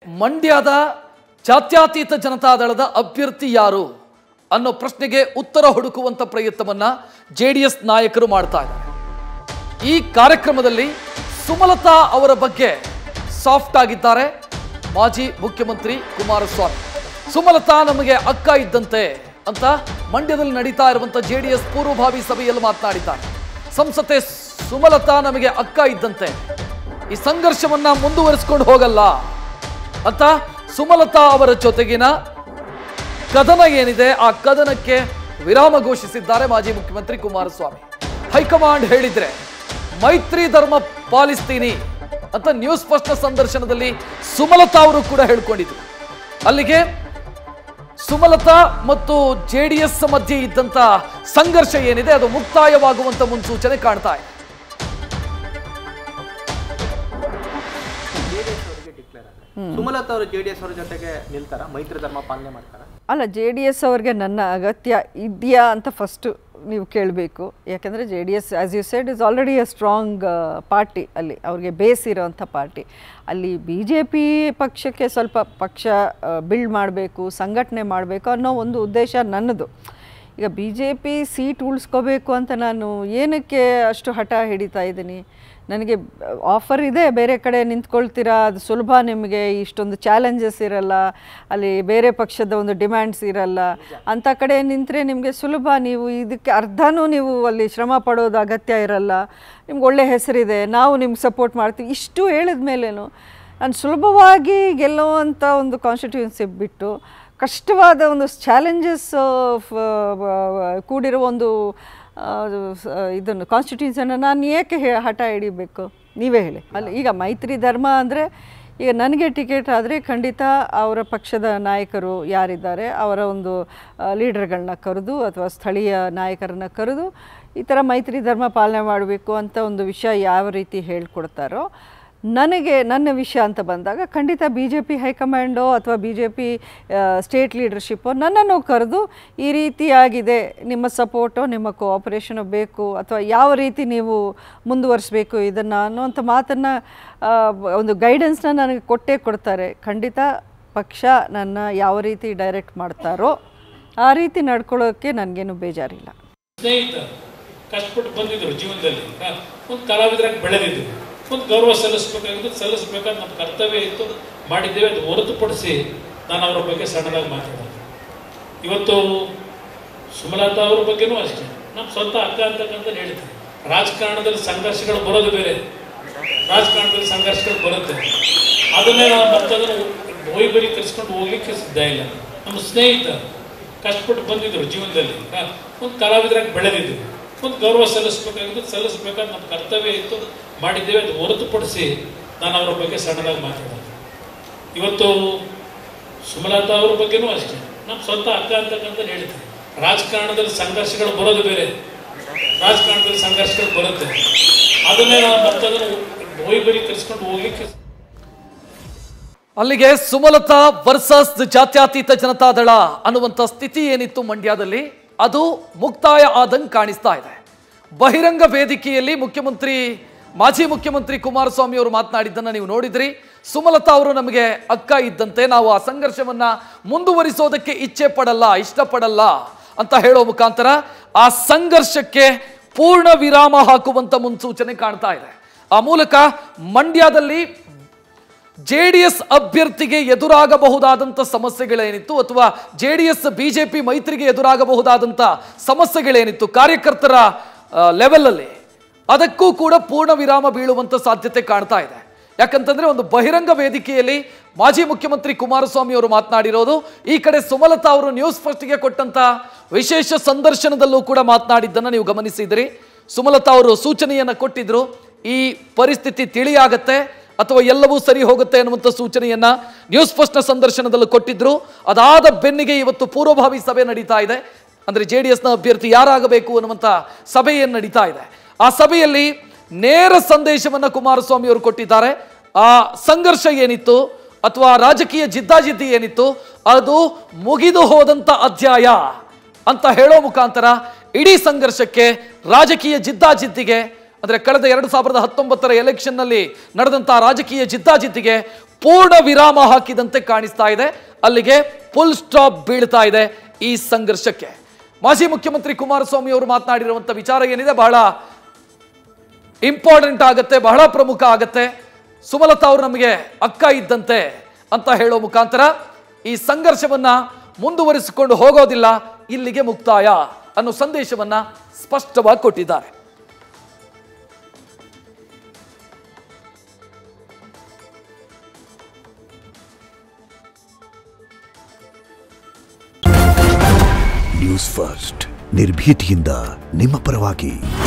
ಮಂಡ್ಯದ ಜಾತ್ಯತೀತ ಜನತಾದಳದ ಅಭ್ಯರ್ಥಿ ಯಾರು ಅನ್ನೋ ಪ್ರಶ್ನೆಗೆ ಉತ್ತರ ಹುಡುಕುವಂತ ಪ್ರಯತ್ನವನ್ನ ಜೆ ಡಿ ಎಸ್ ನಾಯಕರು ಮಾಡ್ತಾ ಇದ್ದಾರೆ ಈ ಕಾರ್ಯಕ್ರಮದಲ್ಲಿ ಸುಮಲತಾ ಅವರ ಬಗ್ಗೆ ಸಾಫ್ಟ್ ಆಗಿದ್ದಾರೆ ಮಾಜಿ ಮುಖ್ಯಮಂತ್ರಿ ಕುಮಾರಸ್ವಾಮಿ ಸುಮಲತಾ ನಮಗೆ ಅಕ್ಕ ಇದ್ದಂತೆ ಅಂತ ಮಂಡ್ಯದಲ್ಲಿ ನಡೀತಾ ಇರುವಂತ ಜೆ ಡಿ ಎಸ್ ಪೂರ್ವಭಾವಿ ಸಭೆಯಲ್ಲಿ ಮಾತನಾಡಿದ್ದಾರೆ ಸಂಸತೆ ಸುಮಲತಾ ನಮಗೆ ಅಕ್ಕ ಇದ್ದಂತೆ ಈ ಸಂಘರ್ಷವನ್ನ ಮುಂದುವರಿಸಿಕೊಂಡು ಹೋಗಲ್ಲ ಅಂತ ಸುಮಲತಾ ಅವರ ಜೊತೆಗಿನ ಕದನ ಏನಿದೆ ಆ ಕದನಕ್ಕೆ ವಿರಾಮ ಘೋಷಿಸಿದ್ದಾರೆ ಮಾಜಿ ಮುಖ್ಯಮಂತ್ರಿ ಕುಮಾರಸ್ವಾಮಿ ಹೈಕಮಾಂಡ್ ಹೇಳಿದ್ರೆ ಮೈತ್ರಿ ಧರ್ಮ ಪಾಲಿಸ್ತೀನಿ ಅಂತ ನ್ಯೂಸ್ ಫಸ್ಟ್ ಸಂದರ್ಶನದಲ್ಲಿ ಸುಮಲತಾ ಅವರು ಕೂಡ ಹೇಳ್ಕೊಂಡಿದ್ರು ಅಲ್ಲಿಗೆ ಸುಮಲತಾ ಮತ್ತು ಜೆ ಡಿ ಎಸ್ ಮಧ್ಯೆ ಇದ್ದಂತ ಸಂಘರ್ಷ ಏನಿದೆ ಅದು ಮುಕ್ತಾಯವಾಗುವಂತ ಮುನ್ಸೂಚನೆ ಕಾಣ್ತಾ ಇದೆ ಜೆಡಿಎಸ್ ಅವರಿಗೆ ಡಿಕ್ಲೇರ್ ಆದ್ರೆ ಸುಮಲತಾ ಅವರು ಜೆಡಿಎಸ್ ಅವರ ಜೊತೆಗೆ ನಿಲ್ತಾರ ಮೈತ್ರಿ ಧರ್ಮ ಪಾಲನೆ ಮಾಡ್ತಾರ ಅಲ್ಲ ಜೆ ಡಿ ಎಸ್ ಅವ್ರಿಗೆ ನನ್ನ ಅಗತ್ಯ ಇದೆಯಾ ಅಂತ ಫಸ್ಟು ನೀವು ಕೇಳಬೇಕು ಯಾಕೆಂದರೆ J D S as you said is already a strong party ಅಲ್ಲಿ ಅವ್ರಿಗೆ ಬೇಸ್ ಇರೋವಂಥ ಪಾರ್ಟಿ ಅಲ್ಲಿ ಬಿ ಜೆ ಪಿ ಪಕ್ಷಕ್ಕೆ ಸ್ವಲ್ಪ ಪಕ್ಷ ಬಿಲ್ಡ್ ಮಾಡಬೇಕು ಸಂಘಟನೆ ಮಾಡಬೇಕು ಅನ್ನೋ ಒಂದು ಉದ್ದೇಶ ನನ್ನದು ಈಗ ಬಿ ಜೆ ಪಿ ಸೀಟ್ ಉಳಿಸ್ಕೋಬೇಕು ಅಂತ ನಾನು ಏನಕ್ಕೆ ಅಷ್ಟು ಹಠ ಹಿಡಿತಾ ಇದ್ದೀನಿ ನನಗೆ ಆಫರ್ ಇದೆ ಬೇರೆ ಕಡೆ ನಿಂತ್ಕೊಳ್ತೀರಾ ಅದು ಸುಲಭ ನಿಮಗೆ ಇಷ್ಟೊಂದು ಚಾಲೆಂಜಸ್ ಇರಲ್ಲ ಅಲ್ಲಿ ಬೇರೆ ಪಕ್ಷದ ಒಂದು ಡಿಮ್ಯಾಂಡ್ಸ್ ಇರಲ್ಲ ಅಂಥ ಕಡೆ ನಿಂತರೆ ನಿಮಗೆ ಸುಲಭ ನೀವು ಇದಕ್ಕೆ ಅರ್ಧನೂ ನೀವು ಅಲ್ಲಿ ಶ್ರಮ ಪಡೋದು ಅಗತ್ಯ ಇರಲ್ಲ ನಿಮ್ಗೆ ಒಳ್ಳೆ ಹೆಸರಿದೆ ನಾವು ನಿಮ್ಗೆ ಸಪೋರ್ಟ್ ಮಾಡ್ತೀವಿ ಇಷ್ಟು ಹೇಳಿದ ಮೇಲೇನು ನಾನು ಸುಲಭವಾಗಿ ಗೆಲ್ಲುವಂಥ ಒಂದು ಕಾನ್ಸ್ಟಿಟ್ಯೂನ್ಸಿ ಬಿಟ್ಟು ಕಷ್ಟವಾದ ಒಂದು ಚಾಲೆಂಜಸ್ ಕೂಡಿರುವ ಒಂದು ಆ, ಸ- ಇದನ್ನು ಕಾನ್ಸ್ಟಿಟ್ಯೂನ್ಸನ್ನು ನಾನು ಏಕೆ ಹೇ- ಹಠ ಹಿಡಿಬೇಕು ನೀವೇ ಹೇಳಿ ಅಲ್ಲ ಈಗ ಮೈತ್ರಿ ಧರ್ಮ ಅಂದರೆ ಈಗ ನನಗೆ ಟಿಕೆಟ್ ಆದರೆ ಖಂಡಿತ ಅವರ ಪಕ್ಷದ ನಾಯಕರು ಯಾರಿದ್ದಾರೆ ಅವರ ಒಂದು ಲೀಡರ್ಗಳನ್ನ ಕರೆದು ಅಥವಾ ಸ್ಥಳೀಯ ನಾಯಕರನ್ನ ಕರೆದು ಈ ಥರ ಮೈತ್ರಿ ಧರ್ಮ ಪಾಲನೆ ಮಾಡಬೇಕು ಅಂತ ಒಂದು ವಿಷಯ ಯಾವ ರೀತಿ ಹೇಳ್ಕೊಡ್ತಾರೋ ನನಗೆ ನನ್ನ ವಿಷಯ ಅಂತ ಬಂದಾಗ ಖಂಡಿತ ಬಿ ಜೆ ಪಿ ಹೈಕಮಾಂಡೋ ಅಥವಾ B J P state leadership ನನ್ನನ್ನು ಕರೆದು ಈ ರೀತಿಯಾಗಿದೆ ನಿಮ್ಮ ಸಪೋರ್ಟು ನಿಮ್ಮ ಕೋಆಪರೇಷನು ಬೇಕು ಅಥವಾ ಯಾವ ರೀತಿ ನೀವು ಮುಂದುವರಿಸಬೇಕು ಇದನ್ನು ಅನ್ನುವಂಥ ಮಾತನ್ನು ಒಂದು ಗೈಡೆನ್ಸ್ನ ನನಗೆ ಕೊಟ್ಟೇ ಕೊಡ್ತಾರೆ ಖಂಡಿತ ಪಕ್ಷ ನನ್ನ ಯಾವ ರೀತಿ ಡೈರೆಕ್ಟ್ ಮಾಡ್ತಾರೋ ಆ ರೀತಿ ನಡ್ಕೊಳ್ಳೋಕ್ಕೆ ನನಗೇನು ಬೇಜಾರಿಲ್ಲ ಸ್ನೇಹಿತ ಕಷ್ಟಪಟ್ಟು ಬಂದಿದ್ರು ಜೀವನದಲ್ಲಿ ಹ, ಒಂದು ಕಲಾವಿದರಾಗಿ ಬೆಳೆದಿದ್ರು ಒಂದು ಗೌರವ ಸಲ್ಲಿಸಬೇಕಾಗಿದ್ದು ಸಲ್ಲಿಸಬೇಕಾದ ನಮ್ಮ ಕರ್ತವ್ಯ ಇತ್ತು ಮಾಡಿದ್ದೇವೆ ಅದು ಹೊರತುಪಡಿಸಿ ನಾನು ಅವರ ಬಗ್ಗೆ ಸಣ್ಣದಾಗಿ ಮಾತಾಡೋದು ಇವತ್ತು ಸುಮಲತಾ ಅವ್ರ ಬಗ್ಗೆನೂ ಅಷ್ಟೇ ನಮ್ಮ ಸ್ವಂತ ಅಕ್ಕ ಅಂತಕ್ಕಂತ ಹೇಳಿದ್ದೆ ರಾಜಕಾರಣದಲ್ಲಿ ಸಂಘರ್ಷಗಳು ಬರೋದು ಬೇರೆ ರಾಜಕಾರಣದಲ್ಲಿ ಸಂಘರ್ಷಗಳು ಬರುತ್ತೆ ಅದನ್ನೇ ನಾವು ಮತ್ತದನ್ನು ಹೋಯ್ಬರಿ ಕರೆಸ್ಕೊಂಡು ಹೋಗ್ಲಿಕ್ಕೆ ಸಿದ್ಧ ಇಲ್ಲ ನಮ್ಮ ಸ್ನೇಹಿತ ಕಷ್ಟಪಟ್ಟು ಬಂದಿದ್ರು ಜೀವನದಲ್ಲಿ ಹ, ಒಂದು ಕಲಾವಿದರಾಗಿ ಬೆಳೆದಿದ್ರು ಒಂದು ಗೌರವ ಸಲ್ಲಿಸಬೇಕಾಗಿದ್ದು ಸಲ್ಲಿಸಬೇಕಾದ ನಮ್ಮ ಕರ್ತವ್ಯ ಇತ್ತು ಮಾಡಿದ್ದೇವೆ ಅದು ಹೊರತುಪಡಿಸಿ ನಾನು ಅವರ ಬಗ್ಗೆ ಸಣ್ಣದಾಗಿ ಮಾತಾಡೋದು ಇವತ್ತು ಸುಮಲತಾ ಅವ್ರ ಬಗ್ಗೆನೂ ಅಷ್ಟೇ ನಮ್ಮ ಸ್ವಂತ ಅಕ್ಕ ಅಂತಕ್ಕಂತ ಹೇಳಿದ್ದೆ ರಾಜಕಾರಣದಲ್ಲಿ ಸಂಘರ್ಷಗಳು ಬರೋದು ಬೇರೆ ರಾಜಕಾರಣದಲ್ಲಿ ಸಂಘರ್ಷಗಳು ಬರುತ್ತೆ ಅದನ್ನೇ ನಾವು ಮತ್ತದನ್ನು ಹೋಯ್ಬರಿ ಕರೆಸ್ಕೊಂಡು ಹೋಗ್ಲಿಕ್ಕೆ ಅಲ್ಲಿಗೆ ಸುಮಲತಾ ವರ್ಸಸ್ ಜಾತ್ಯತೀತ ಜನತಾದಳ ಅನ್ನುವಂಥ ಸ್ಥಿತಿ ಏನಿತ್ತು ಮಂಡ್ಯದಲ್ಲಿ ಅದು ಮುಕ್ತಾಯ ಆದಂಗೆ ಕಾಣಿಸ್ತಾ ಇದೆ ಬಹಿರಂಗ ವೇದಿಕೆಯಲ್ಲಿ ಮುಖ್ಯಮಂತ್ರಿ ಮಾಜಿ ಮುಖ್ಯಮಂತ್ರಿ ಕುಮಾರಸ್ವಾಮಿ ಅವರು ಮಾತನಾಡಿದ್ದನ್ನು ನೀವು ನೋಡಿದ್ರಿ ಸುಮಲತಾ ಅವರು ನಮಗೆ ಅಕ್ಕ ಇದ್ದಂತೆ ನಾವು ಆ ಸಂಘರ್ಷವನ್ನ ಮುಂದುವರಿಸೋದಕ್ಕೆ ಇಚ್ಛೆ ಪಡಲ್ಲ ಇಷ್ಟಪಡಲ್ಲ ಅಂತ ಹೇಳೋ ಮುಖಾಂತರ ಆ ಸಂಘರ್ಷಕ್ಕೆ ಪೂರ್ಣ ವಿರಾಮ ಹಾಕುವಂತ ಮುನ್ಸೂಚನೆ ಕಾಣ್ತಾ ಇದೆ ಆ ಮೂಲಕ ಮಂಡ್ಯದಲ್ಲಿ ಜೆ ಡಿ ಎಸ್ ಅಭ್ಯರ್ಥಿಗೆ ಎದುರಾಗಬಹುದಾದಂಥ ಸಮಸ್ಯೆಗಳೇನಿತ್ತು ಅಥವಾ ಜೆ ಡಿ ಎಸ್ ಬಿಜೆಪಿ ಮೈತ್ರಿಗೆ ಎದುರಾಗಬಹುದಾದಂಥ ಸಮಸ್ಯೆಗಳೇನಿತ್ತು ಕಾರ್ಯಕರ್ತರ ಲೆವೆಲಲ್ಲಿ ಅದಕ್ಕೂ ಕೂಡ ಪೂರ್ಣ ವಿರಾಮ ಬೀಳುವಂಥ ಸಾಧ್ಯತೆ ಕಾಣ್ತಾ ಇದೆ ಯಾಕಂತಂದ್ರೆ ಒಂದು ಬಹಿರಂಗ ವೇದಿಕೆಯಲ್ಲಿ ಮಾಜಿ ಮುಖ್ಯಮಂತ್ರಿ ಕುಮಾರಸ್ವಾಮಿ ಅವರು ಮಾತನಾಡಿರೋದು ಈ ಕಡೆ ಸುಮಲತಾ ಅವರು ನ್ಯೂಸ್ ಫಸ್ಟ್ಗೆ ಕೊಟ್ಟಂತ ವಿಶೇಷ ಸಂದರ್ಶನದಲ್ಲೂ ಕೂಡ ಮಾತನಾಡಿದ್ದನ್ನು ನೀವು ಗಮನಿಸಿದಿರಿ ಸುಮಲತಾ ಅವರು ಸೂಚನೆಯನ್ನು ಕೊಟ್ಟಿದ್ರು ಈ ಪರಿಸ್ಥಿತಿ ತಿಳಿಯಾಗತ್ತೆ ಅಥವಾ ಎಲ್ಲವೂ ಸರಿ ಹೋಗುತ್ತೆ ಅನ್ನುವಂಥ ಸೂಚನೆಯನ್ನ ನ್ಯೂಸ್ ಫಸ್ಟ್ನ ಸಂದರ್ಶನದಲ್ಲಿ ಕೊಟ್ಟಿದ್ರು ಅದಾದ ಬೆನ್ನಿಗೆ ಇವತ್ತು ಪೂರ್ವಭಾವಿ ಸಭೆ ನಡೀತಾ ಇದೆ ಅಂದ್ರೆ ಜೆ ಡಿ ಎಸ್ನ ಅಭ್ಯರ್ಥಿ ಯಾರಾಗಬೇಕು ಅನ್ನುವಂಥ ಸಭೆ ಏನು ನಡೀತಾ ಇದೆ ಆ ಸಭೆಯಲ್ಲಿ ನೇರ ಸಂದೇಶವನ್ನ ಕುಮಾರಸ್ವಾಮಿ ಅವರು ಕೊಟ್ಟಿದ್ದಾರೆ ಆ ಸಂಘರ್ಷ ಏನಿತ್ತು ಅಥವಾ ರಾಜಕೀಯ ಜಿದ್ದಾಜಿದ್ದಿ ಏನಿತ್ತು ಅದು ಮುಗಿದು ಹೋದಂತ ಅಧ್ಯಾಯ ಅಂತ ಹೇಳೋ ಮುಖಾಂತರ ಇಡೀ ಸಂಘರ್ಷಕ್ಕೆ ರಾಜಕೀಯ ಜಿದ್ದಾಜಿದ್ದಿಗೆ ಅಂದ್ರೆ ಕಳೆದ ಎರಡು ಸಾವಿರದ ಹತ್ತೊಂಬತ್ತರ ಎಲೆಕ್ಷನ್ನಲ್ಲಿ ನಡೆದಂತಹ ರಾಜಕೀಯ ಜಿದ್ದಾಜಿದ್ದಿಗೆ ಪೂರ್ಣ ವಿರಾಮ ಹಾಕಿದಂತೆ ಕಾಣಿಸ್ತಾ ಇದೆ ಅಲ್ಲಿಗೆ ಫುಲ್ ಸ್ಟಾಪ್ ಬೀಳ್ತಾ ಇದೆ ಈ ಸಂಘರ್ಷಕ್ಕೆ ಮಾಜಿ ಮುಖ್ಯಮಂತ್ರಿ ಕುಮಾರಸ್ವಾಮಿ ಅವರು ಮಾತನಾಡಿರುವಂತ ವಿಚಾರ ಏನಿದೆ ಬಹಳ ಇಂಪಾರ್ಟೆಂಟ್ ಆಗತ್ತೆ ಬಹಳ ಪ್ರಮುಖ ಆಗತ್ತೆ ಸುಮಲತಾ ಅವರು ನಮಗೆ ಅಕ್ಕ ಇದ್ದಂತೆ ಅಂತ ಹೇಳೋ ಮುಖಾಂತರ ಈ ಸಂಘರ್ಷವನ್ನ ಮುಂದುವರಿಸಿಕೊಂಡು ಹೋಗೋದಿಲ್ಲ ಇಲ್ಲಿಗೆ ಮುಕ್ತಾಯ ಅನ್ನೋ ಸಂದೇಶವನ್ನ ಸ್ಪಷ್ಟವಾಗಿ ಕೊಟ್ಟಿದ್ದಾರೆ ನ್ಯೂಸ್ ಫಸ್ಟ್ ನಿರ್ಭೀತಿಯಿಂದ ನಿಮ್ಮ ಪರವಾಗಿ